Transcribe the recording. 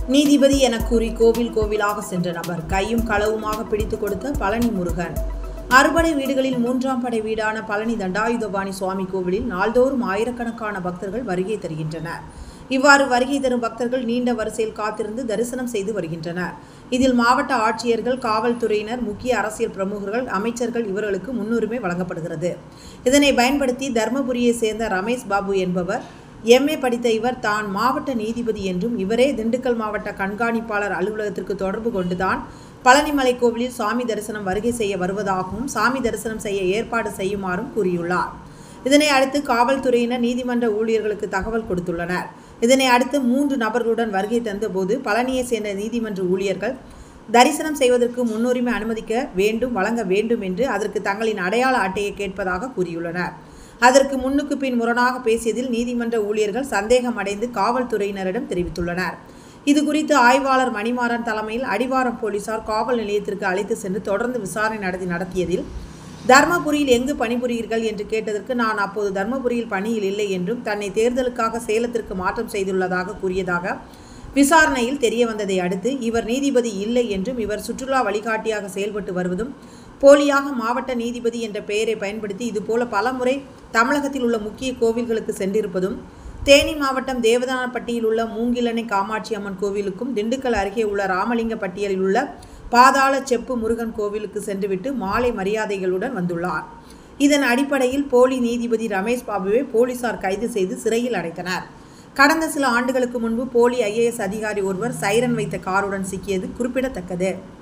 நீதிபதி என கூறி கோவில் கோவிலாக சென்ற நபர் கையும் களவுமாக பிடித்து கொடுத்த பழனி முருகன் அறுபடை வீடுகளில் மூன்றாம் படை வீடான பழனி தண்டாயுதபாணி சுவாமி கோவிலில் நாள்தோறும் ஆயிரக்கணக்கான பக்தர்கள் வருகை தருகின்றனர் இவ்வாறு வருகை தரும் பக்தர்கள் நீண்ட வரிசையில் காத்திருந்து தரிசனம் செய்து வருகின்றனர் இதில் மாவட்ட ஆட்சியர்கள் காவல்துறையினர் முக்கிய அரசியல் பிரமுகர்கள் அமைச்சர்கள் இவர்களுக்கு முன்னுரிமை வழங்கப்படுகிறது இதனை பயன்படுத்தி தர்மபுரியை சேர்ந்த ரமேஷ் பாபு என்பவர் எம்ஏ படித்த இவர் தான் மாவட்ட நீதிபதி என்றும் இவரே திண்டுக்கல் மாவட்ட கண்காணிப்பாளர் அலுவலகத்திற்கு தொடர்பு கொண்டுதான் பழனிமலை கோவிலில் சாமி தரிசனம் வருகை செய்ய வருவதாகவும் சாமி தரிசனம் செய்ய ஏற்பாடு செய்யுமாறும் கூறியுள்ளார் இதனை அடுத்து காவல்துறையினர் நீதிமன்ற ஊழியர்களுக்கு தகவல் கொடுத்துள்ளனர் இதனை அடுத்து மூன்று நபர்களுடன் வருகை தந்தபோது பழனியை சேர்ந்த நீதிமன்ற ஊழியர்கள் தரிசனம் செய்வதற்கு முன்னுரிமை அனுமதிக்க வேண்டும் வழங்க வேண்டும் என்று அதற்கு தங்களின் அடையாள அட்டையை கேட்பதாக கூறியுள்ளனர் அதற்கு முன்னுக்கு பின் முரணாக பேசியதில் நீதிமன்ற ஊழியர்கள் சந்தேகம் அடைந்து காவல்துறையினரிடம் தெரிவித்துள்ளனர் இது குறித்து ஆய்வாளர் மணிமாறன் தலைமையில் அடிவாரம் போலீசார் காவல் நிலையத்திற்கு அழைத்து சென்று தொடர்ந்து விசாரணை நடத்தி நடத்தியதில் தர்மபுரியில் எங்கு பணிபுரிகிறீர்கள் என்று கேட்டதற்கு நான் அப்போது தர்மபுரியில் பணியில் இல்லை என்றும் தன்னை தேர்தலுக்காக சேலத்திற்கு மாற்றம் செய்துள்ளதாக கூறியதாக விசாரணையில் தெரிய வந்ததை அடுத்து இவர் நீதிபதி இல்லை என்றும் இவர் சுற்றுலா வழிகாட்டியாக செயல்பட்டு வருவதும் போலியாக மாவட்ட நீதிபதி என்ற பெயரை பயன்படுத்தி இதுபோல பலமுறை தமிழகத்தில் உள்ள முக்கிய கோவில்களுக்கு சென்றிருப்பதும் தேனி மாவட்டம் தேவதானப்பட்டியில் உள்ள மூங்கிலணை காமாட்சி அம்மன் கோவிலுக்கும் திண்டுக்கல் அருகே உள்ள ராமலிங்கப்பட்டியலில் உள்ள பாதாள செப்பு முருகன் கோவிலுக்கு சென்றுவிட்டு மாலை மரியாதைகளுடன் வந்துள்ளார் இதன் அடிப்படையில் போலி நீதிபதி ரமேஷ் பாபுவை போலீசார் கைது செய்து சிறையில் அடைத்தனர் கடந்த சில ஆண்டுகளுக்கு முன்பு போலி ஐஏஎஸ் அதிகாரி ஒருவர் சைரன் வைத்த காருடன் சிக்கியது குறிப்பிடத்தக்கது